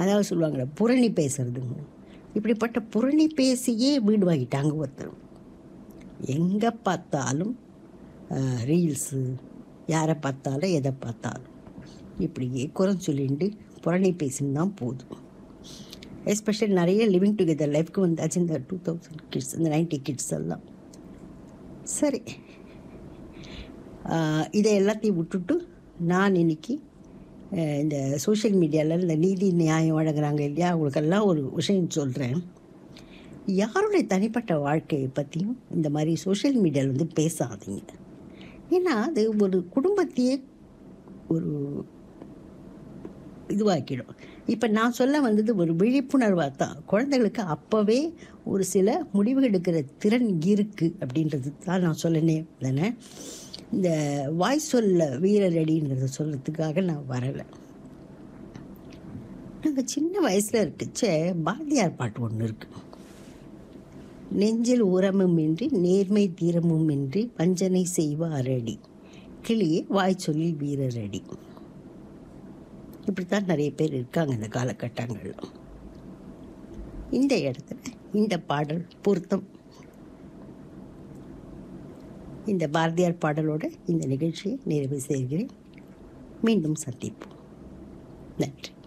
அதாவது சொல்லுவாங்களே புரணி பேசுறதுங்க இப்படிப்பட்ட புரணி பேசியே வீடு வாங்கிட்டாங்க ஒருத்தர் எங்கே பார்த்தாலும் ரீல்ஸு யாரை பார்த்தாலும் எதை பார்த்தாலும் இப்படியே குறம் சொல்லிட்டு புரணி பேசின்னு தான் போதும் எஸ்பெஷலி நிறைய லிவிங் டுகெதர் லைஃப்க்கு வந்தாச்சு இந்த டூ தௌசண்ட் கிட்ஸ் இந்த நைன்டி கிட்ஸ் எல்லாம் சரி ஆஹ் இதை எல்லாத்தையும் விட்டுட்டு நான் இன்னைக்கு அஹ் இந்த சோஷியல் மீடியாவில் இந்த நீதி நியாயம் வழங்குறாங்க இல்லையா அவங்களுக்கெல்லாம் ஒரு விஷயம் சொல்கிறேன் யாருடைய தனிப்பட்ட வாழ்க்கையை பற்றியும் இந்த மாதிரி சோஷியல் மீடியாவில் வந்து பேசாதீங்க ஏன்னா அது ஒரு குடும்பத்தையே ஒரு இதுவாக்கிடும் இப்போ நான் சொல்ல வந்தது ஒரு விழிப்புணர்வாக தான் குழந்தைகளுக்கு அப்போவே ஒரு சில முடிவு எடுக்கிற திறன் இருக்குது அப்படின்றது தான் நான் சொல்லனே தானே இந்த வாய் சொல்ல வீரரடின்றத சொல்கிறதுக்காக நான் வரலை நாங்கள் சின்ன வயசில் இருக்குச்சே பாரதியார் பாட்டு ஒன்று இருக்குது நெஞ்சில் உரமும் இன்றி நேர்மை தீரமும் இன்றி வஞ்சனை செய்வாரடி கிளியே வாய் சொல்லி வீரரடி இப்படித்தான் நிறைய பேர் இருக்காங்க இந்த காலகட்டங்களில் இந்த இடத்துல இந்த பாடல் பொருத்தம் இந்த பாரதியார் பாடலோட இந்த நிகழ்ச்சியை நிறைவு செய்கிறேன் மீண்டும் சந்திப்போம் நன்றி